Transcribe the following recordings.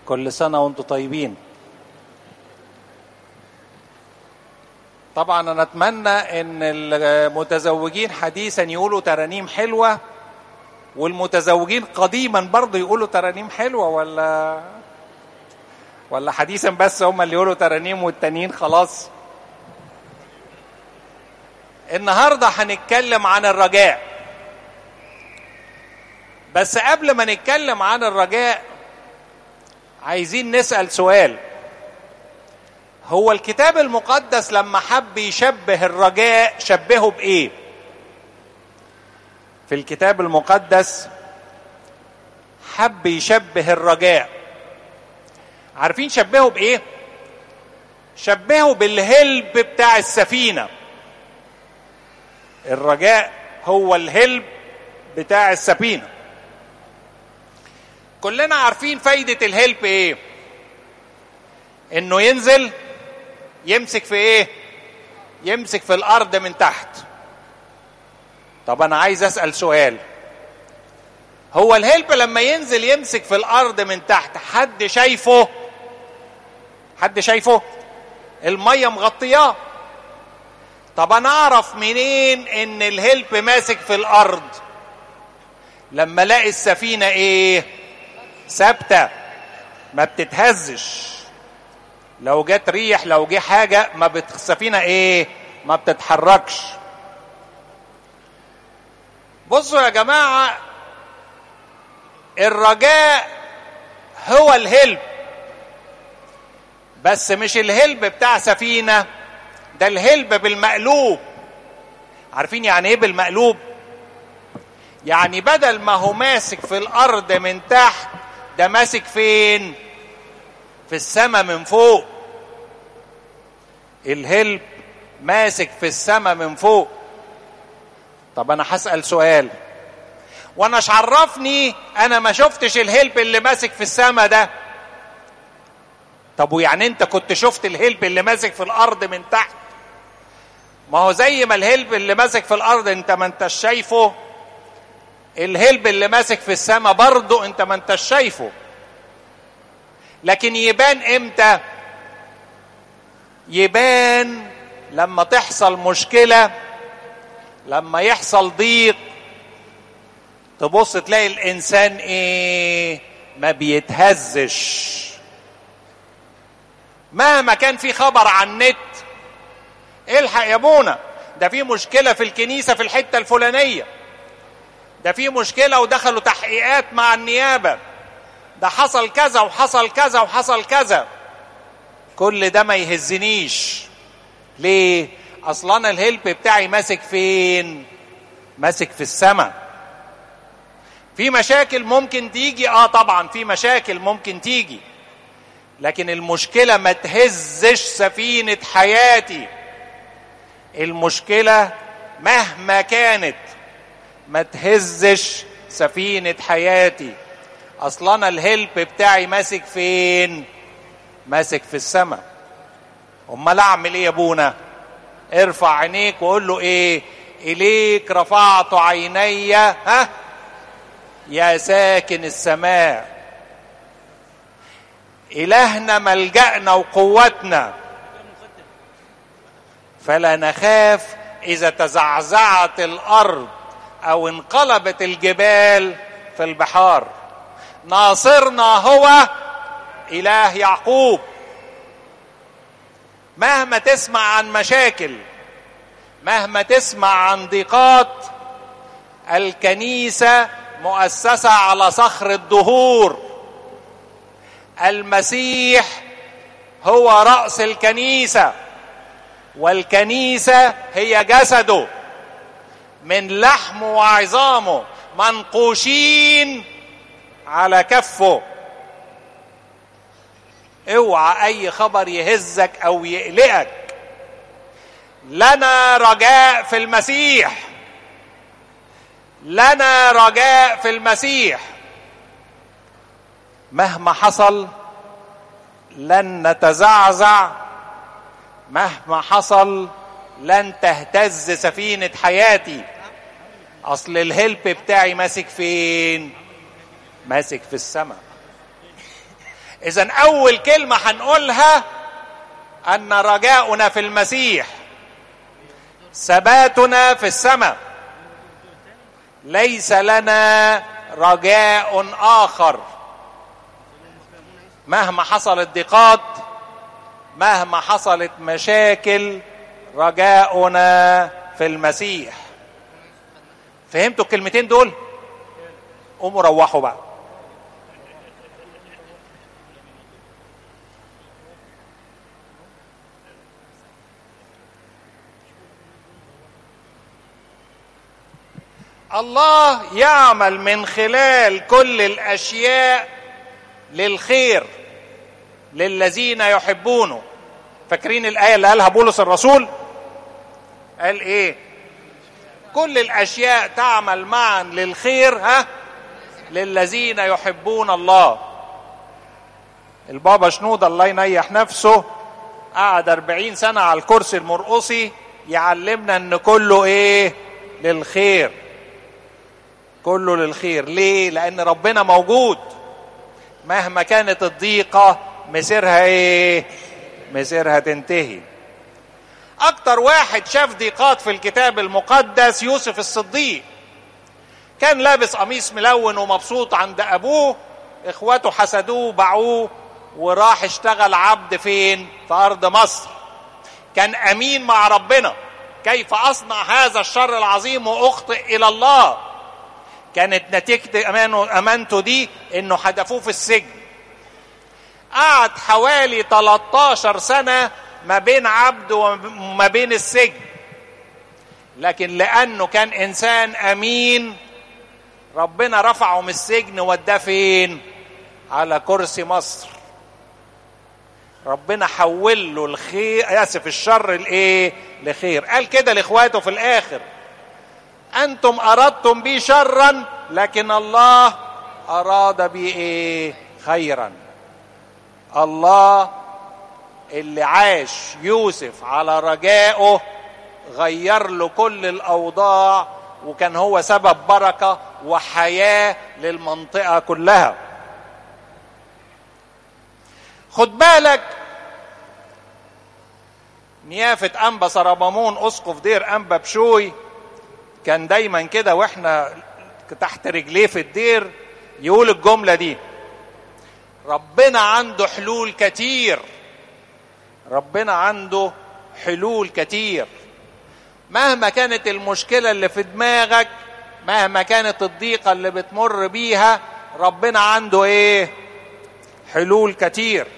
كل سنة وانتم طيبين طبعا انا اتمنى ان المتزوجين حديثا يقولوا ترانيم حلوة والمتزوجين قديما برضه يقولوا ترانيم حلوة ولا ولا حديثا بس هم اللي يقولوا ترانيم والتانيين خلاص النهارده هنتكلم عن الرجاء بس قبل ما نتكلم عن الرجاء عايزين نسأل سؤال هو الكتاب المقدس لما حب يشبه الرجاء شبهه بإيه؟ في الكتاب المقدس حب يشبه الرجاء عارفين شبهه بإيه؟ شبهه بالهلب بتاع السفينة الرجاء هو الهلب بتاع السفينة كلنا عارفين فايدة الهلب ايه انه ينزل يمسك في ايه يمسك في الارض من تحت طب انا عايز اسأل سؤال هو الهلب لما ينزل يمسك في الارض من تحت حد شايفه حد شايفه المية مغطياه طب انا اعرف منين ان الهلب ماسك في الارض لما الاقي السفينة ايه ثابتة ما بتتهزش لو جت ريح لو جه حاجة ما بت... السفينة ايه ما بتتحركش بصوا يا جماعة الرجاء هو الهلب بس مش الهلب بتاع سفينة ده الهلب بالمقلوب عارفين يعني ايه بالمقلوب يعني بدل ما هو ماسك في الارض من تحت ده ماسك فين في السماء من فوق الهلب ماسك في السماء من فوق طب انا هسال سؤال وانا عرفني انا ما شفتش الهلب اللي ماسك في السماء ده طب ويعني انت كنت شفت الهلب اللي ماسك في الارض من تحت ما هو زي ما الهلب اللي ماسك في الارض انت ما انتش شايفه الهلب اللي ماسك في السماء برضه انت ما انتش شايفه لكن يبان امتى يبان لما تحصل مشكلة لما يحصل ضيق تبص تلاقي الانسان ايه ما بيتهزش مهما كان في خبر عن النت الحق يا ابونا ده في مشكله في الكنيسه في الحته الفلانيه ده في مشكله ودخلوا تحقيقات مع النيابه ده حصل كذا وحصل كذا وحصل كذا كل ده ما يهزنيش ليه اصلا الهلب بتاعي ماسك فين ماسك في السماء في مشاكل ممكن تيجي اه طبعا في مشاكل ممكن تيجي لكن المشكله ما تهزش سفينه حياتي المشكله مهما كانت ما تهزش سفينه حياتي اصلا الهلب بتاعي ماسك فين ماسك في السماء امال اعمل ايه يا ابونا ارفع عينيك وقول له ايه اليك رفعت عيني ها يا ساكن السماء الهنا ملجانا وقوتنا فلا نخاف اذا تزعزعت الارض او انقلبت الجبال في البحار ناصرنا هو اله يعقوب مهما تسمع عن مشاكل مهما تسمع عن ضيقات الكنيسه مؤسسه على صخر الدهور المسيح هو راس الكنيسه والكنيسه هي جسده من لحمه وعظامه منقوشين على كفه اوعى اي خبر يهزك او يقلقك لنا رجاء في المسيح لنا رجاء في المسيح مهما حصل لن نتزعزع مهما حصل لن تهتز سفينة حياتي أصل الهلب بتاعي ماسك فين؟ ماسك في السماء اذا اول كلمه هنقولها ان رجاؤنا في المسيح ثباتنا في السماء ليس لنا رجاء اخر مهما حصلت ضيقات مهما حصلت مشاكل رجاؤنا في المسيح فهمتوا الكلمتين دول قوموا روحوا بقى الله يعمل من خلال كل الاشياء للخير للذين يحبونه فاكرين الايه اللي قالها بولس الرسول قال ايه كل الاشياء تعمل معا للخير ها للذين يحبون الله البابا شنود الله ينيح نفسه قعد أربعين سنة على الكرسي المرقصي يعلمنا ان كله ايه للخير كله للخير ليه لان ربنا موجود مهما كانت الضيقة مسيرها ايه مسيرها تنتهي اكتر واحد شاف ضيقات في الكتاب المقدس يوسف الصديق كان لابس قميص ملون ومبسوط عند ابوه اخواته حسدوه باعوه وراح اشتغل عبد فين في ارض مصر كان امين مع ربنا كيف اصنع هذا الشر العظيم واخطئ الى الله كانت نتيجة أمانه أمانته دي إنه حدفوه في السجن قعد حوالي 13 سنة ما بين عبد وما بين السجن لكن لأنه كان إنسان أمين ربنا رفعه من السجن وداه فين على كرسي مصر ربنا حول له الخير اسف الشر الايه لخير قال كده لاخواته في الاخر انتم اردتم بي شرا لكن الله اراد بي ايه خيرا الله اللي عاش يوسف على رجائه غير له كل الاوضاع وكان هو سبب بركه وحياه للمنطقه كلها خد بالك نيافة أنبا سربامون أسقف دير أنبا بشوي كان دايما كده واحنا تحت رجليه في الدير يقول الجملة دي ربنا عنده حلول كتير ربنا عنده حلول كتير مهما كانت المشكلة اللي في دماغك مهما كانت الضيقة اللي بتمر بيها ربنا عنده ايه حلول كتير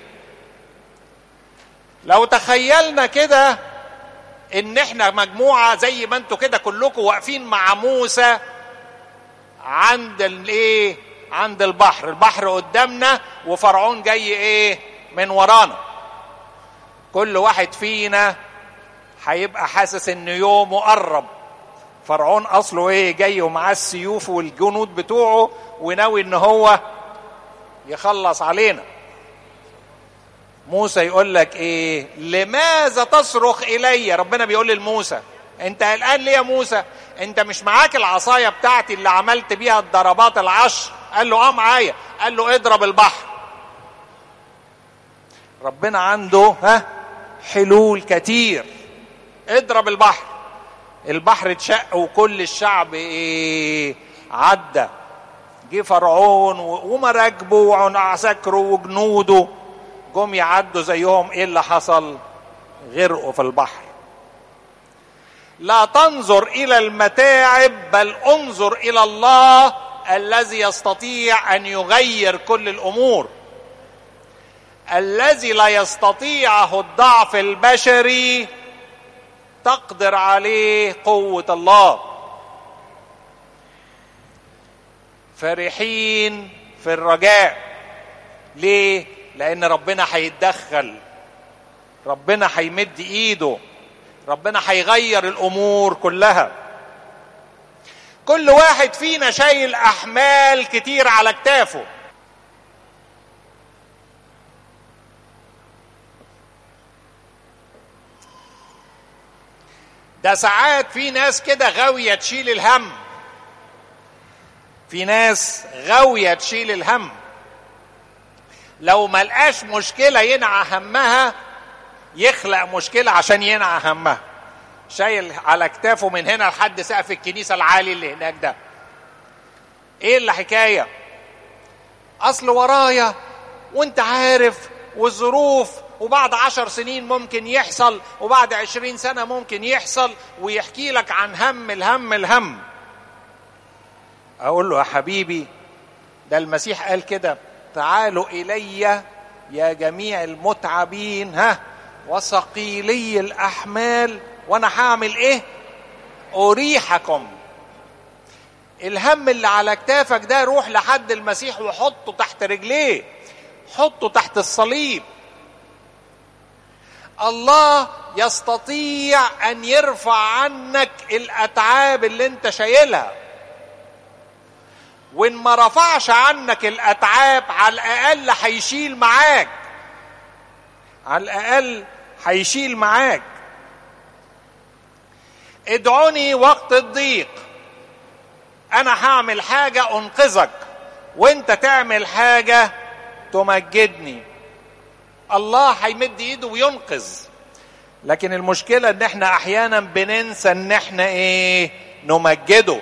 لو تخيلنا كده ان احنا مجموعة زي ما انتوا كده كلكم واقفين مع موسى عند الايه عند البحر البحر قدامنا وفرعون جاي ايه من ورانا كل واحد فينا هيبقى حاسس ان يومه قرب فرعون اصله ايه جاي ومعاه السيوف والجنود بتوعه وناوي ان هو يخلص علينا موسى يقول لك ايه لماذا تصرخ الي ربنا بيقول لموسى انت قلقان ليه يا موسى انت مش معاك العصايه بتاعتي اللي عملت بيها الضربات العشر قال له اه معايا قال له اضرب البحر ربنا عنده ها حلول كتير اضرب البحر البحر اتشق وكل الشعب ايه عدى جه فرعون ومراكبه وعساكره وجنوده جم يعدوا زيهم ايه اللي حصل غرقوا في البحر لا تنظر الى المتاعب بل انظر الى الله الذي يستطيع ان يغير كل الامور الذي لا يستطيعه الضعف البشري تقدر عليه قوه الله فرحين في الرجاء ليه لان ربنا هيتدخل ربنا هيمد ايده ربنا هيغير الامور كلها كل واحد فينا شايل احمال كتير على كتافه ده ساعات في ناس كده غاويه تشيل الهم في ناس غاويه تشيل الهم لو ما لقاش مشكلة ينعى همها يخلق مشكلة عشان ينعى همها شايل على كتافه من هنا لحد سقف الكنيسة العالي اللي هناك ده ايه اللي حكاية اصل ورايا وانت عارف والظروف وبعد عشر سنين ممكن يحصل وبعد عشرين سنة ممكن يحصل ويحكي لك عن هم الهم الهم اقول له يا حبيبي ده المسيح قال كده تعالوا الي يا جميع المتعبين ها وثقيلي الاحمال وانا هعمل ايه اريحكم الهم اللي على كتافك ده روح لحد المسيح وحطه تحت رجليه حطه تحت الصليب الله يستطيع ان يرفع عنك الاتعاب اللي انت شايلها وان ما رفعش عنك الاتعاب على الاقل هيشيل معاك على الاقل هيشيل معاك ادعوني وقت الضيق انا هعمل حاجه انقذك وانت تعمل حاجه تمجدني الله هيمد ايده وينقذ لكن المشكله ان احنا احيانا بننسى ان احنا ايه نمجده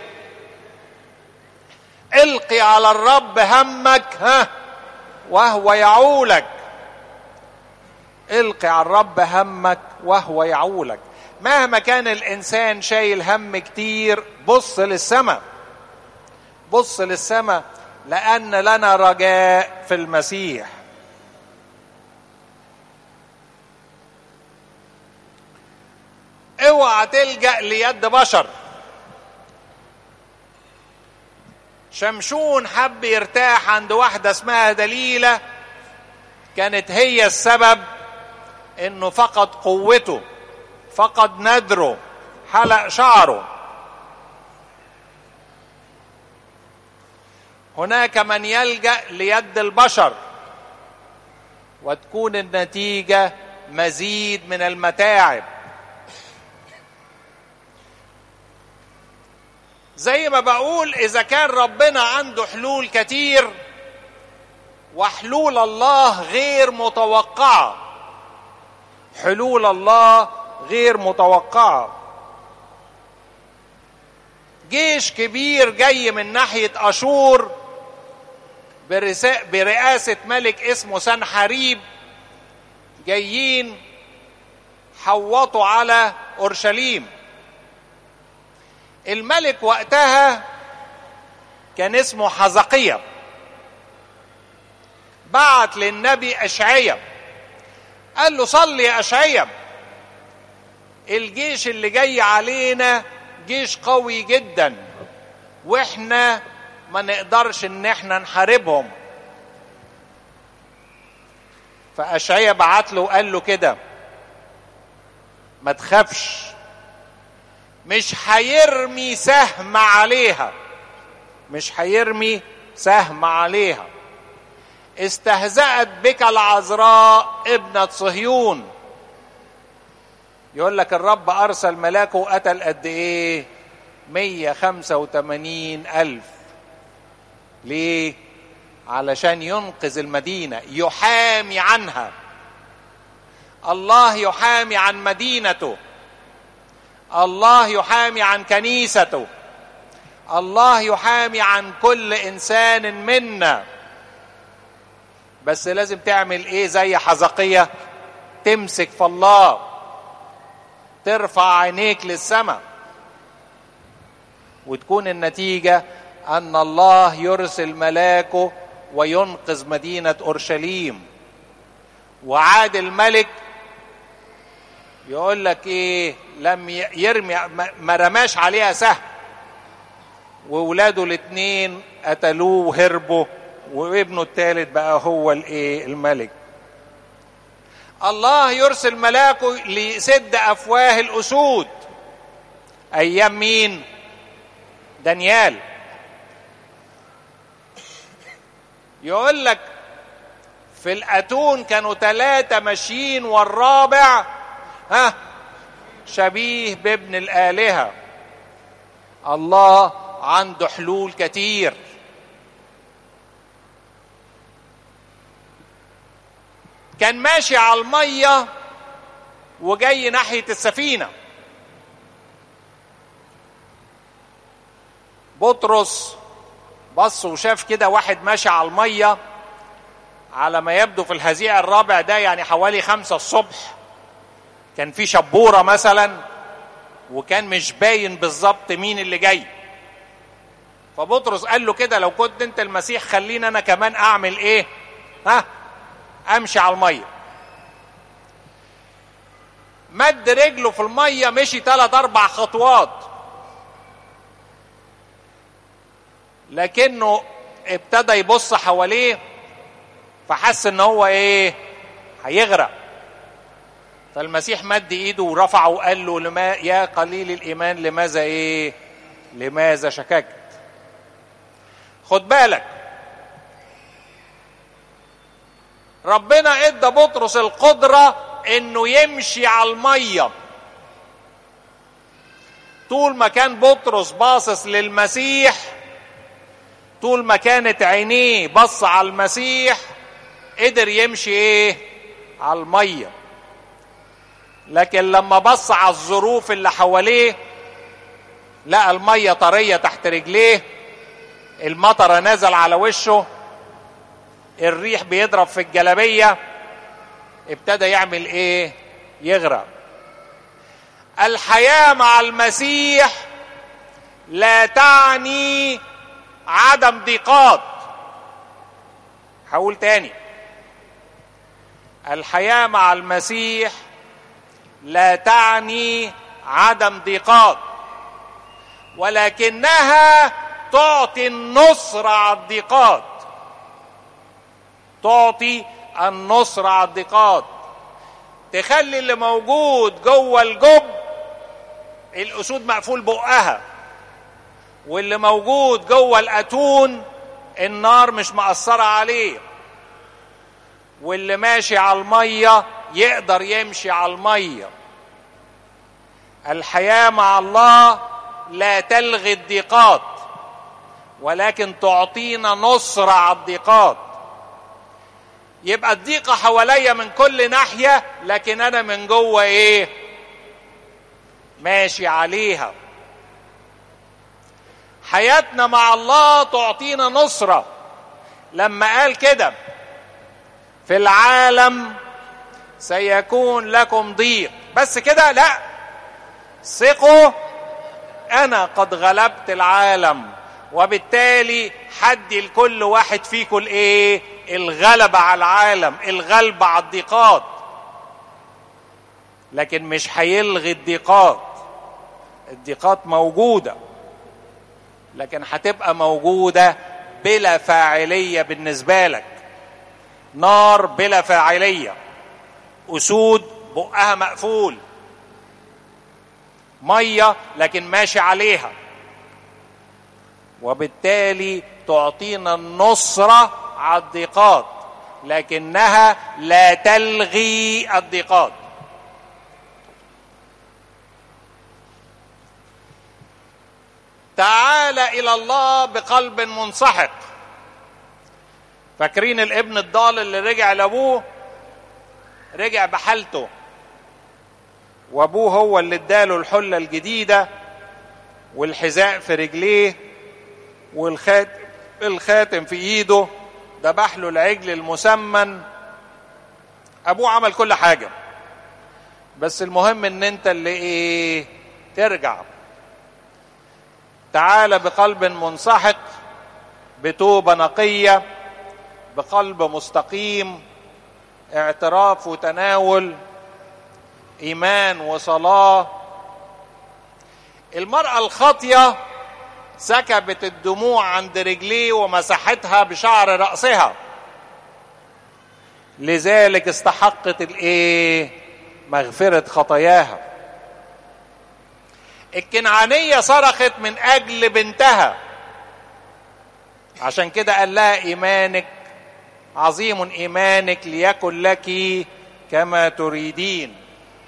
القي على الرب همك ها وهو يعولك القي على الرب همك وهو يعولك مهما كان الانسان شايل هم كتير بص للسماء بص للسماء لان لنا رجاء في المسيح اوعى تلجا ليد بشر شمشون حب يرتاح عند واحده اسمها دليله كانت هي السبب انه فقد قوته فقد ندره حلق شعره هناك من يلجا ليد البشر وتكون النتيجه مزيد من المتاعب زي ما بقول اذا كان ربنا عنده حلول كتير وحلول الله غير متوقعه حلول الله غير متوقعه جيش كبير جاي من ناحيه اشور برئاسه ملك اسمه سنحريب جايين حوطوا على اورشليم الملك وقتها كان اسمه حزقية بعت للنبي أشعية قال له صلي يا أشعية الجيش اللي جاي علينا جيش قوي جدا واحنا ما نقدرش ان احنا نحاربهم فأشعية بعت له وقال له كده ما تخافش مش هيرمي سهم عليها مش هيرمي سهم عليها استهزأت بك العذراء ابنة صهيون يقول لك الرب أرسل ملاكه وقتل قد إيه 185 ألف ليه علشان ينقذ المدينة يحامي عنها الله يحامي عن مدينته الله يحامي عن كنيسته الله يحامي عن كل انسان منا بس لازم تعمل ايه زي حزقية تمسك في الله ترفع عينيك للسماء وتكون النتيجة أن الله يرسل ملاكه وينقذ مدينة أورشليم وعاد الملك يقول لك ايه لم يرمي ما رماش عليها سهم وولاده الاثنين قتلوه وهربوا وابنه الثالث بقى هو الايه الملك الله يرسل ملاكه ليسد افواه الاسود ايام مين دانيال يقول لك في الاتون كانوا ثلاثه ماشيين والرابع ها شبيه بابن الالهه الله عنده حلول كتير كان ماشي على الميه وجاي ناحيه السفينه بطرس بص وشاف كده واحد ماشي على الميه على ما يبدو في الهزيع الرابع ده يعني حوالي خمسة الصبح كان في شبورة مثلا وكان مش باين بالظبط مين اللي جاي فبطرس قال له كده لو كنت انت المسيح خليني انا كمان اعمل ايه ها امشي على الميه مد رجله في الميه مشي ثلاث اربع خطوات لكنه ابتدى يبص حواليه فحس ان هو ايه هيغرق فالمسيح مد ايده ورفعه وقال له لما يا قليل الايمان لماذا ايه لماذا شككت خد بالك ربنا ادى بطرس القدره انه يمشي على الميه طول ما كان بطرس باصص للمسيح طول ما كانت عينيه بص على المسيح قدر يمشي ايه على الميه لكن لما بص على الظروف اللي حواليه لقى الميه طريه تحت رجليه المطره نزل على وشه الريح بيضرب في الجلابيه ابتدى يعمل ايه يغرق الحياه مع المسيح لا تعني عدم ضيقات هقول تاني الحياه مع المسيح لا تعني عدم ضيقات ولكنها تعطي النصر على الضيقات تعطي النصر على الضيقات تخلي اللي موجود جوه الجب الاسود مقفول بقها واللي موجود جوه الاتون النار مش مأثرة عليه واللي ماشي على المية يقدر يمشي على المية الحياة مع الله لا تلغي الضيقات ولكن تعطينا نصر على الضيقات يبقى الضيقة حواليا من كل ناحية لكن أنا من جوه إيه؟ ماشي عليها حياتنا مع الله تعطينا نصرة لما قال كده في العالم سيكون لكم ضيق بس كده لا ثقوا انا قد غلبت العالم وبالتالي حدي لكل واحد فيكم الايه الغلبة على العالم الغلبة على الضيقات لكن مش هيلغي الضيقات الضيقات موجوده لكن هتبقى موجوده بلا فاعليه بالنسبه لك نار بلا فاعليه اسود بقها مقفول ميه لكن ماشي عليها وبالتالي تعطينا النصره على الضيقات لكنها لا تلغي الضيقات تعال الى الله بقلب منسحق فاكرين الابن الضال اللي رجع لابوه رجع بحالته وابوه هو اللي اداله الحله الجديده والحذاء في رجليه والخاتم الخاتم في ايده ذبح له العجل المسمن ابوه عمل كل حاجه بس المهم ان انت اللي ايه ترجع تعال بقلب منسحق بتوبه نقيه بقلب مستقيم اعتراف وتناول ايمان وصلاه المراه الخاطيه سكبت الدموع عند رجليه ومسحتها بشعر راسها لذلك استحقت الايه مغفره خطاياها الكنعانيه صرخت من اجل بنتها عشان كده قال لها ايمانك عظيم ايمانك ليكن لك كما تريدين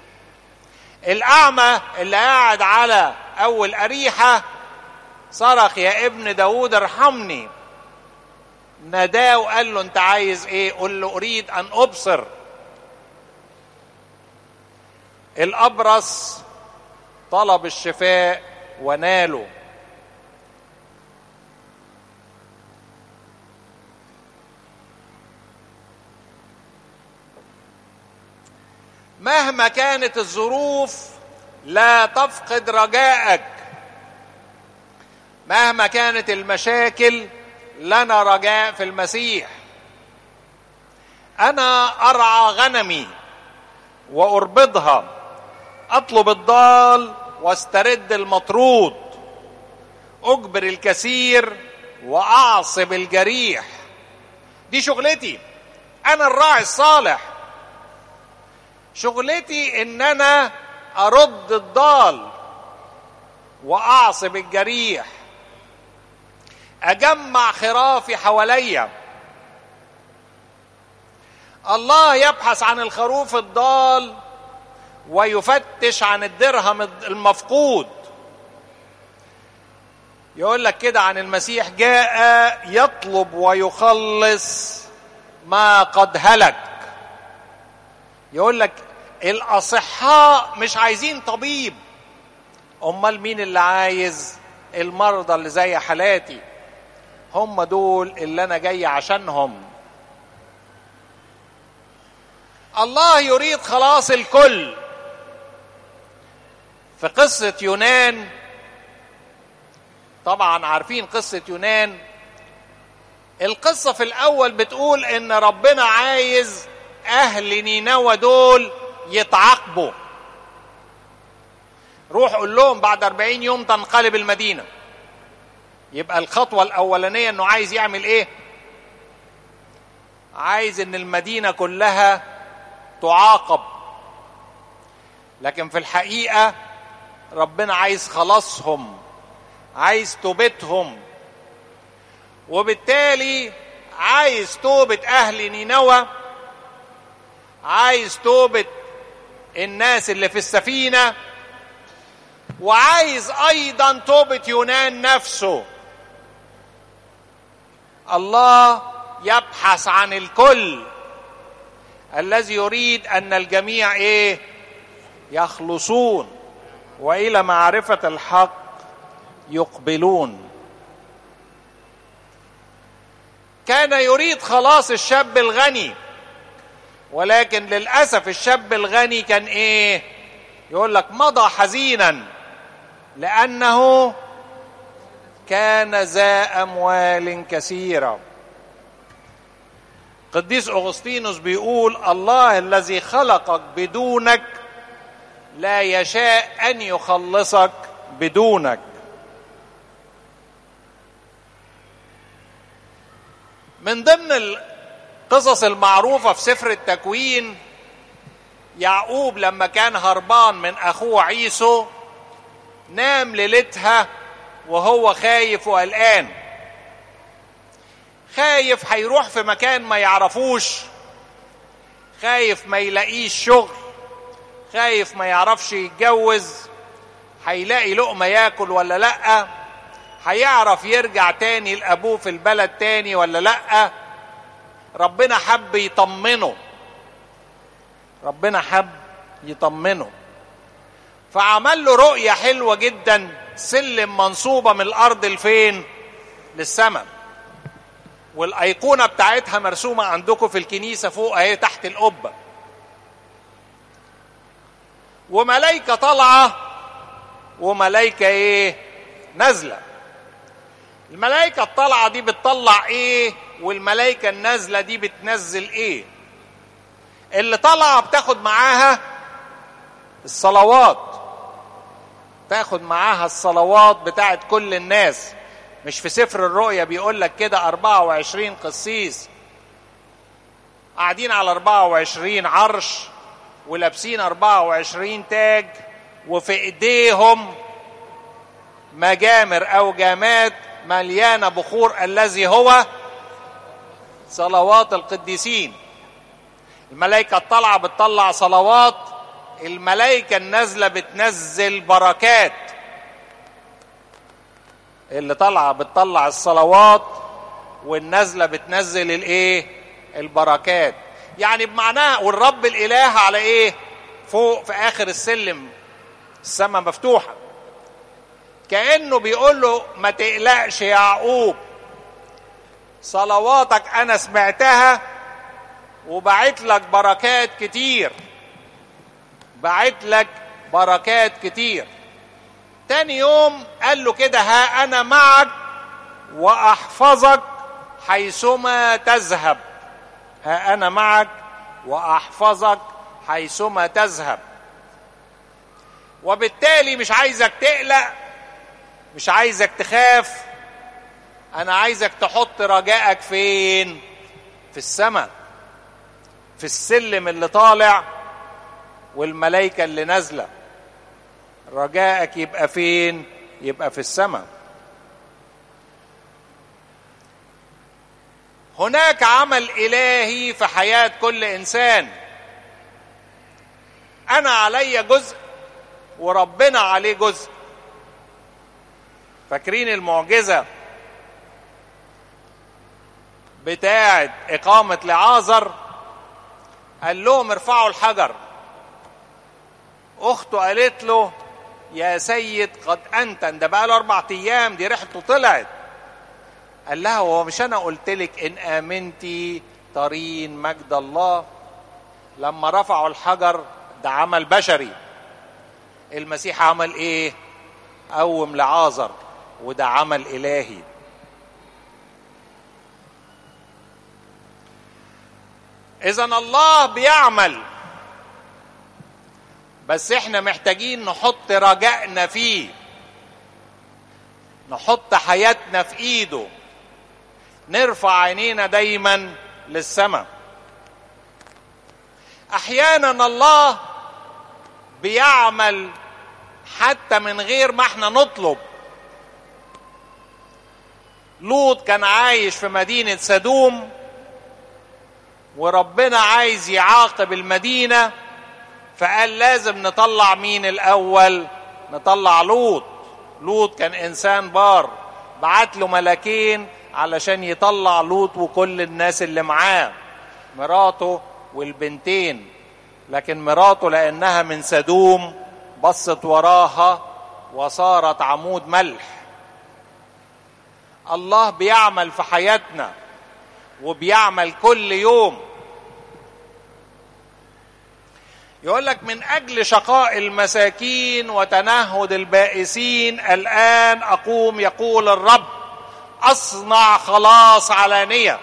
الاعمى اللي قاعد على اول اريحه صرخ يا ابن داود ارحمني ناداه وقال له انت عايز ايه قل له اريد ان ابصر الابرص طلب الشفاء وناله مهما كانت الظروف لا تفقد رجائك مهما كانت المشاكل لنا رجاء في المسيح انا ارعى غنمي واربضها اطلب الضال واسترد المطرود اجبر الكثير واعصب الجريح دي شغلتي انا الراعي الصالح شغلتي ان انا ارد الضال واعصب الجريح اجمع خرافي حواليا الله يبحث عن الخروف الضال ويفتش عن الدرهم المفقود يقول لك كده عن المسيح جاء يطلب ويخلص ما قد هلك يقول لك الاصحاء مش عايزين طبيب امال مين اللي عايز المرضى اللي زي حالاتي هم دول اللي انا جاي عشانهم الله يريد خلاص الكل في قصة يونان طبعا عارفين قصة يونان القصة في الأول بتقول إن ربنا عايز أهل نينوى دول يتعاقبوا روح قول لهم بعد أربعين يوم تنقلب المدينة يبقى الخطوة الأولانية إنه عايز يعمل إيه؟ عايز إن المدينة كلها تعاقب لكن في الحقيقة ربنا عايز خلاصهم عايز توبتهم وبالتالي عايز توبة أهل نينوى عايز توبة الناس اللي في السفينة وعايز أيضا توبة يونان نفسه الله يبحث عن الكل الذي يريد أن الجميع إيه يخلصون والى معرفه الحق يقبلون كان يريد خلاص الشاب الغني ولكن للاسف الشاب الغني كان ايه يقول لك مضى حزينا لانه كان ذا اموال كثيره قديس اغسطينوس بيقول الله الذي خلقك بدونك لا يشاء ان يخلصك بدونك من ضمن القصص المعروفه في سفر التكوين يعقوب لما كان هربان من اخوه عيسو نام ليلتها وهو خايف وقلقان خايف هيروح في مكان ما يعرفوش خايف ما يلاقيش شغل خايف ما يعرفش يتجوز هيلاقي لقمه ياكل ولا لا هيعرف يرجع تاني لابوه في البلد تاني ولا لا ربنا حب يطمنه ربنا حب يطمنه فعمل له رؤية حلوة جدا سلم منصوبة من الأرض لفين؟ للسماء والأيقونة بتاعتها مرسومة عندكم في الكنيسة فوق أهي تحت القبة وملائكة طالعة وملائكة ايه نازلة الملائكة الطالعة دي بتطلع ايه والملائكة النازلة دي بتنزل ايه اللي طالعة بتاخد معاها الصلوات تاخد معاها الصلوات بتاعت كل الناس مش في سفر الرؤيا بيقول لك كده 24 قسيس قاعدين على 24 عرش ولابسين 24 تاج وفي ايديهم مجامر او جامات مليانه بخور الذي هو صلوات القديسين الملائكه الطالعه بتطلع صلوات الملائكه النازله بتنزل بركات اللي طالعه بتطلع الصلوات والنازله بتنزل الايه البركات يعني بمعناها والرب الاله على ايه فوق في اخر السلم السماء مفتوحه كانه بيقول له ما تقلقش يا يعقوب صلواتك انا سمعتها وبعت لك بركات كتير بعت لك بركات كتير تاني يوم قال له كده ها انا معك واحفظك حيثما تذهب ها انا معك واحفظك حيثما تذهب وبالتالي مش عايزك تقلق مش عايزك تخاف انا عايزك تحط رجائك فين في السماء في السلم اللي طالع والملائكه اللي نازله رجائك يبقى فين يبقى في السماء هناك عمل الهي في حياه كل انسان انا علي جزء وربنا عليه جزء فاكرين المعجزه بتاعه اقامه لعازر قال لهم ارفعوا الحجر اخته قالت له يا سيد قد انتن ده بقى له اربع ايام دي ريحته طلعت قال لها هو مش انا قلت لك ان امنتي ترين مجد الله لما رفعوا الحجر ده عمل بشري المسيح عمل ايه قوم لعازر وده عمل الهي اذا الله بيعمل بس احنا محتاجين نحط رجائنا فيه نحط حياتنا في ايده نرفع عينينا دايما للسماء احيانا الله بيعمل حتى من غير ما احنا نطلب لوط كان عايش في مدينه سدوم وربنا عايز يعاقب المدينه فقال لازم نطلع مين الاول نطلع لوط لوط كان انسان بار بعت له ملاكين علشان يطلع لوط وكل الناس اللي معاه مراته والبنتين لكن مراته لانها من سدوم بصت وراها وصارت عمود ملح الله بيعمل في حياتنا وبيعمل كل يوم يقول لك من اجل شقاء المساكين وتنهد البائسين الان اقوم يقول الرب اصنع خلاص علانيه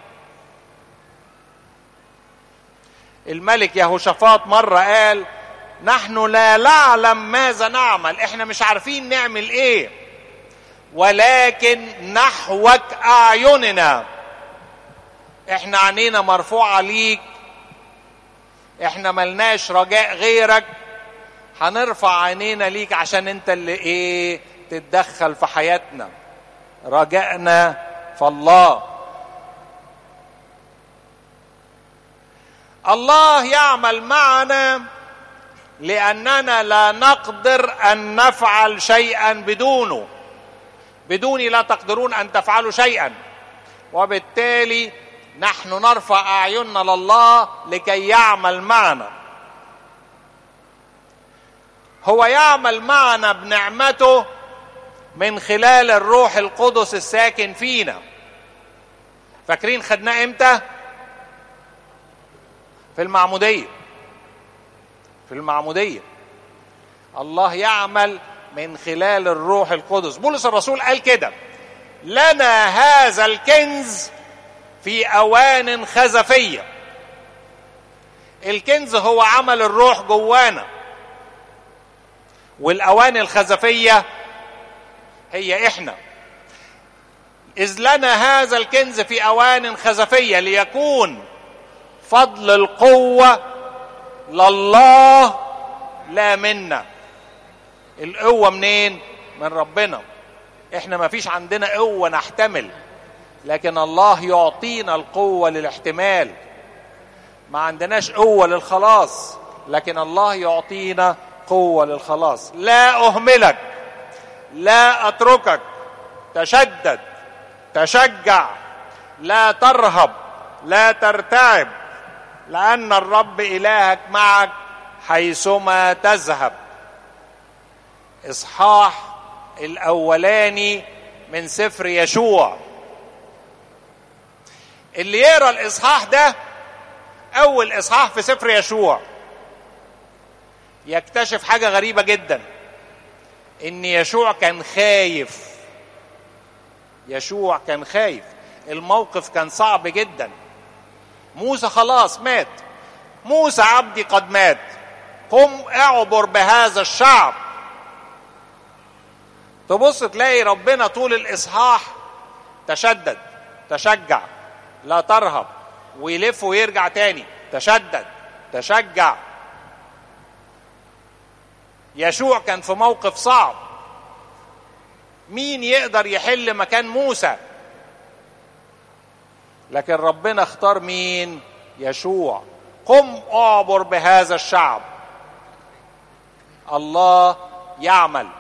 الملك يهوشافاط مره قال نحن لا نعلم ماذا نعمل احنا مش عارفين نعمل ايه ولكن نحوك اعيننا احنا عينينا مرفوعه ليك احنا ملناش رجاء غيرك هنرفع عينينا ليك عشان انت اللي ايه تتدخل في حياتنا رجائنا في الله الله يعمل معنا لاننا لا نقدر ان نفعل شيئا بدونه بدوني لا تقدرون ان تفعلوا شيئا وبالتالي نحن نرفع اعيننا لله لكي يعمل معنا هو يعمل معنا بنعمته من خلال الروح القدس الساكن فينا فاكرين خدناه امتى في المعموديه في المعموديه الله يعمل من خلال الروح القدس بولس الرسول قال كده لنا هذا الكنز في اوان خزفيه الكنز هو عمل الروح جوانا والاوان الخزفيه هي احنا اذ لنا هذا الكنز في اوان خزفيه ليكون فضل القوه لله لا منا القوه منين من ربنا احنا ما فيش عندنا قوه نحتمل لكن الله يعطينا القوه للاحتمال ما عندناش قوه للخلاص لكن الله يعطينا قوه للخلاص لا اهملك لا اتركك تشدد تشجع لا ترهب لا ترتعب لان الرب الهك معك حيثما تذهب اصحاح الاولاني من سفر يشوع اللي يقرا الاصحاح ده اول اصحاح في سفر يشوع يكتشف حاجه غريبه جدا ان يشوع كان خايف يشوع كان خايف الموقف كان صعب جدا موسى خلاص مات موسى عبدي قد مات قم اعبر بهذا الشعب تبص تلاقي ربنا طول الاصحاح تشدد تشجع لا ترهب ويلف ويرجع تاني تشدد تشجع يشوع كان في موقف صعب مين يقدر يحل مكان موسى لكن ربنا اختار مين يشوع قم اعبر بهذا الشعب الله يعمل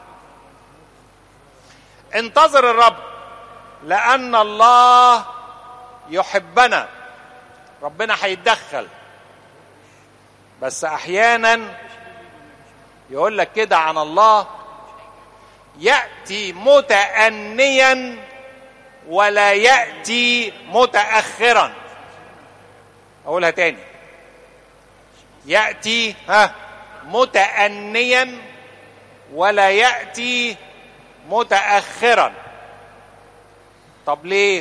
انتظر الرب لان الله يحبنا ربنا هيتدخل بس احيانا يقول لك كده عن الله ياتي متانيا ولا ياتي متاخرا اقولها تاني ياتي ها متانيا ولا ياتي متاخرا طب ليه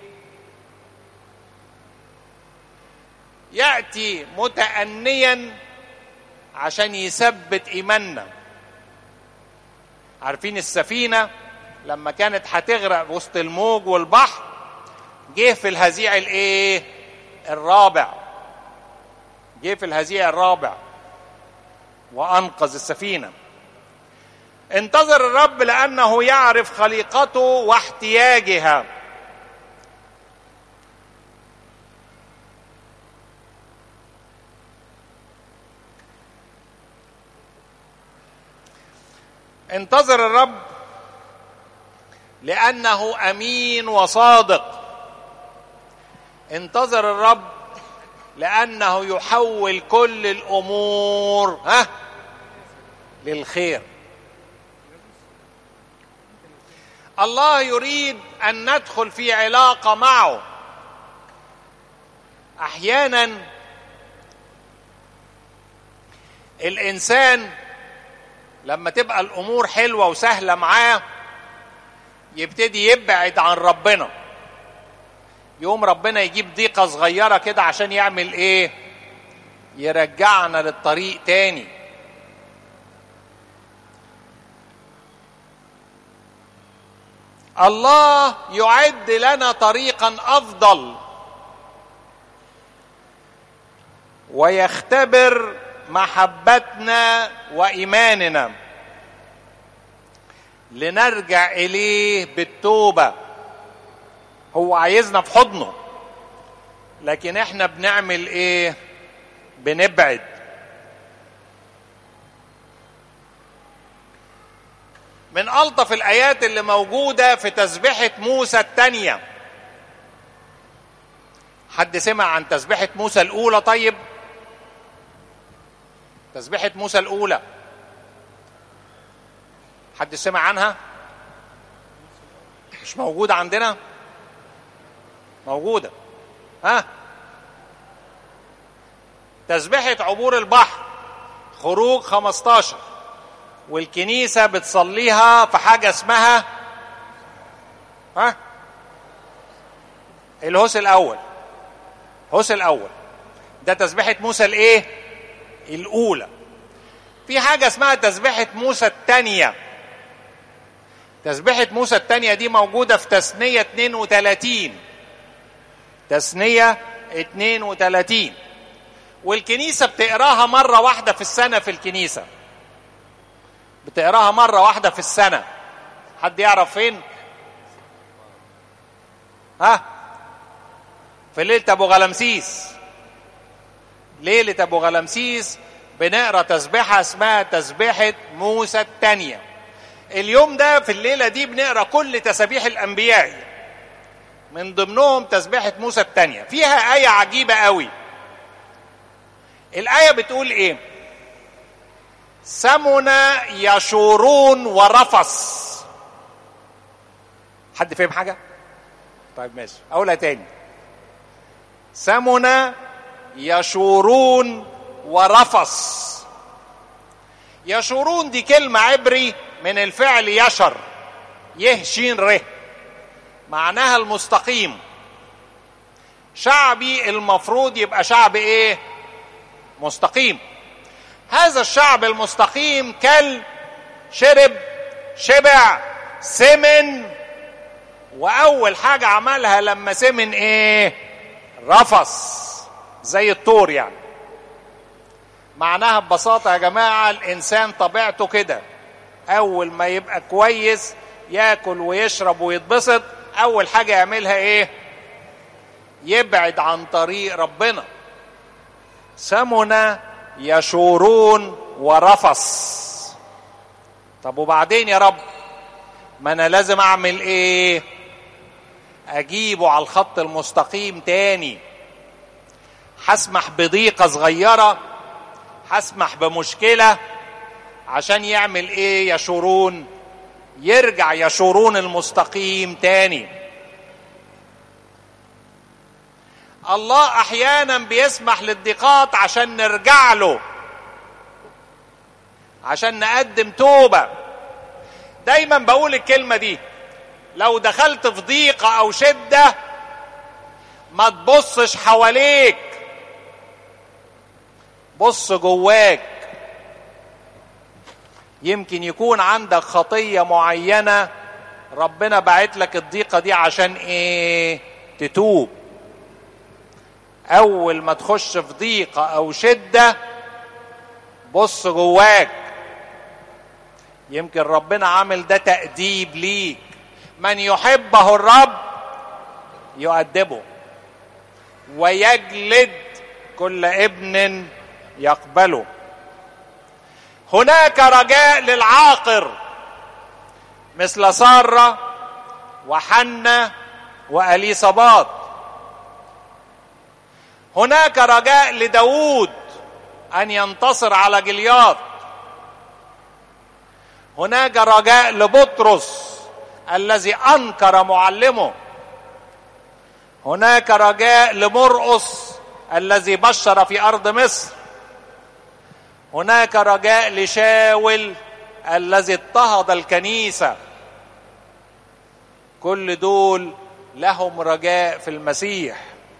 ياتي متانيا عشان يثبت ايماننا عارفين السفينه لما كانت هتغرق وسط الموج والبحر جه في الهزيع الايه الرابع جه في الهزيع الرابع وانقذ السفينه انتظر الرب لانه يعرف خليقته واحتياجها انتظر الرب لانه امين وصادق انتظر الرب لانه يحول كل الامور ها للخير الله يريد ان ندخل في علاقه معه احيانا الانسان لما تبقى الامور حلوه وسهله معاه يبتدي يبعد عن ربنا يقوم ربنا يجيب ضيقه صغيره كده عشان يعمل ايه يرجعنا للطريق تاني الله يعد لنا طريقا افضل ويختبر محبتنا وايماننا لنرجع اليه بالتوبه هو عايزنا في حضنه لكن احنا بنعمل ايه بنبعد من الطف الايات اللي موجوده في تسبيحه موسى الثانيه حد سمع عن تسبيحه موسى الاولى طيب تسبيحه موسى الاولى حد سمع عنها مش موجوده عندنا موجوده ها تسبيحه عبور البحر خروج 15 والكنيسة بتصليها في حاجة اسمها ها الهوس الأول الهوس الأول ده تسبيحة موسى الإيه؟ الأولى في حاجة اسمها تسبيحة موسى الثانية تسبيحة موسى الثانية دي موجودة في تثنية 32 تثنية 32 والكنيسة بتقراها مرة واحدة في السنة في الكنيسة بتقراها مرة واحدة في السنة حد يعرف فين ها في ليلة أبو غلمسيس ليلة أبو غلمسيس بنقرا تسبيحة اسمها تسبيحة موسى الثانية اليوم ده في الليلة دي بنقرا كل تسابيح الأنبياء من ضمنهم تسبيحة موسى الثانية فيها آية عجيبة قوي الآية بتقول إيه سمن يشورون ورفص حد فاهم حاجة؟ طيب ماشي أقولها تاني سمن يشورون ورفص يشورون دي كلمة عبري من الفعل يشر يهشين ره معناها المستقيم شعبي المفروض يبقى شعب ايه مستقيم هذا الشعب المستقيم كل شرب شبع سمن واول حاجه عملها لما سمن ايه رفص زي الطور يعني معناها ببساطه يا جماعه الانسان طبيعته كده اول ما يبقى كويس ياكل ويشرب ويتبسط اول حاجه يعملها ايه يبعد عن طريق ربنا سمن يشورون ورفص طب وبعدين يا رب ما انا لازم اعمل ايه اجيبه على الخط المستقيم تاني هسمح بضيقة صغيرة هسمح بمشكلة عشان يعمل ايه يشورون يرجع يشورون المستقيم تاني الله احيانا بيسمح للضيقات عشان نرجع له عشان نقدم توبه دايما بقول الكلمه دي لو دخلت في ضيقه او شده ما تبصش حواليك بص جواك يمكن يكون عندك خطيه معينه ربنا بعت لك الضيقه دي عشان ايه تتوب اول ما تخش في ضيقه او شده بص جواك يمكن ربنا عامل ده تأديب ليك من يحبه الرب يؤدبه ويجلد كل ابن يقبله هناك رجاء للعاقر مثل سارة وحنة وأليصابات هناك رجاء لداود أن ينتصر على جلياط هناك رجاء لبطرس الذي أنكر معلمه هناك رجاء لمرقس الذي بشر في أرض مصر هناك رجاء لشاول الذي اضطهد الكنيسة كل دول لهم رجاء في المسيح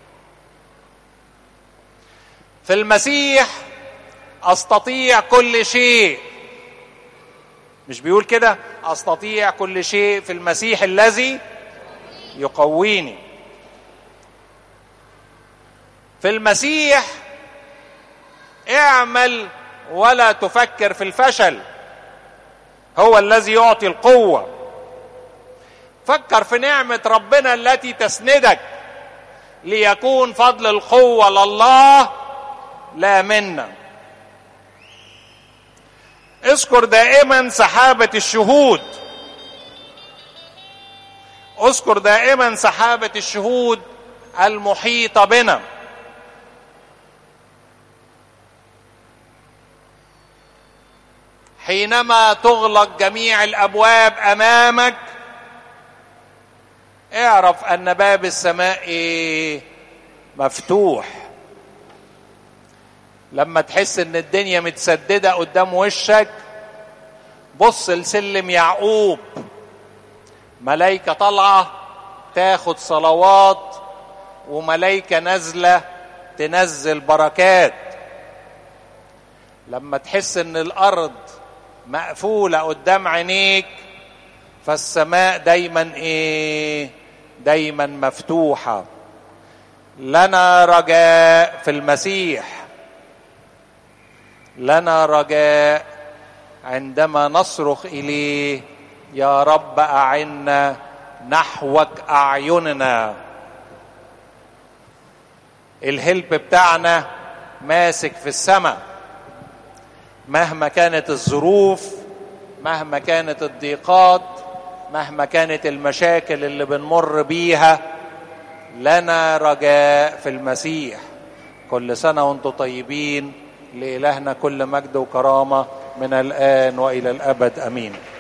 في المسيح استطيع كل شيء مش بيقول كده استطيع كل شيء في المسيح الذي يقويني في المسيح اعمل ولا تفكر في الفشل هو الذي يعطي القوه فكر في نعمه ربنا التي تسندك ليكون فضل القوه لله لا منا اذكر دائما سحابه الشهود اذكر دائما سحابه الشهود المحيطه بنا حينما تغلق جميع الابواب امامك اعرف ان باب السماء إيه؟ مفتوح لما تحس ان الدنيا متسدده قدام وشك بص لسلم يعقوب ملايكه طالعه تاخد صلوات وملايكه نازله تنزل بركات لما تحس ان الارض مقفوله قدام عينيك فالسماء دايما ايه دايما مفتوحه لنا رجاء في المسيح لنا رجاء عندما نصرخ اليه يا رب اعنا نحوك اعيننا الهلب بتاعنا ماسك في السماء مهما كانت الظروف مهما كانت الضيقات مهما كانت المشاكل اللي بنمر بيها لنا رجاء في المسيح كل سنه وانتم طيبين لالهنا كل مجد وكرامه من الان والى الابد امين